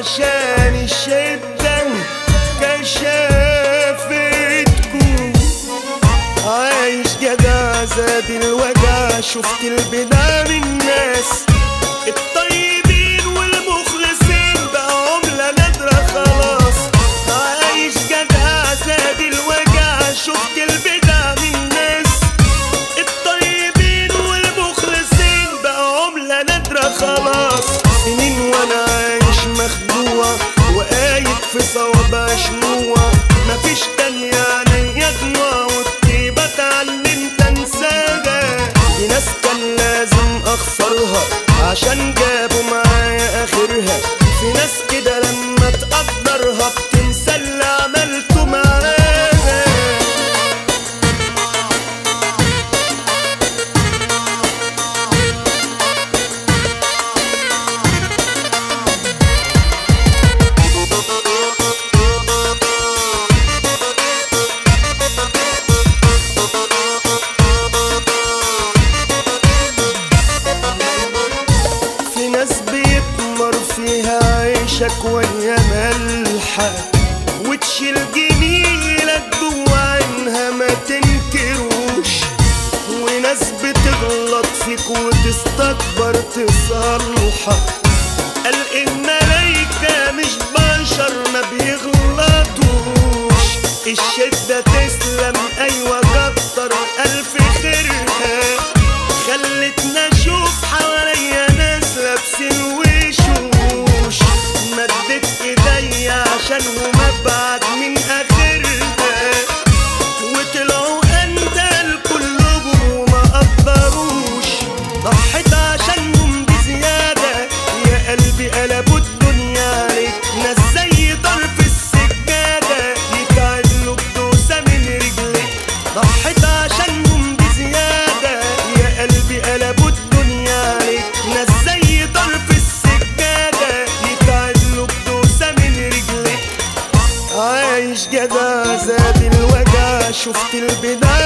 عشان الشدة كشافتكم عايش جدع زاد الوجع شفت البدع من الناس الطيبين والمخلصين بقى عملة نادرة خلاص عايش جدع زاد الوجع شفت البدع من الناس الطيبين والمخلصين بقى عملة نادرة خلاص سنين وانا عايش مخدوع وقايد في صوابع شموع مفيش تانية عليا دموع والطيبة اتعلمت انساها في ناس كان لازم اخسرها عشان جابوا معايا اخرها في ناس كده لما تقدرها بتنسى اللي عملته معاها في ناس بيتمر فيها عيشك وهي ملحة وتشيل جميلك جوا عينها ما تنكروش وناس بتغلط فيك وتستكبر تصلحك قال الملايكة مش بشر ما بيغلطوش الشدة تسلم أيوة كتر ألف خيرها خلتنا اشوف حواليا ناس لابسين وشوش مدت ايديا عشانهم ابعد من اخرها وطلعوا اندال كلهم وما قدروش ضحيت عشانهم بزيادة يا قلبي قلبوا الدنيا عليك ناس زي طرف السجادة يتعدلوا بدوسة من رجليك ضحيت عشانهم بزيادة يا قلبي قلبوا الدنيا عليك ناس زي طرف السجادة يتعدلوا بدوسة من رجليك عايش جدع زاد الوجع شفت البداية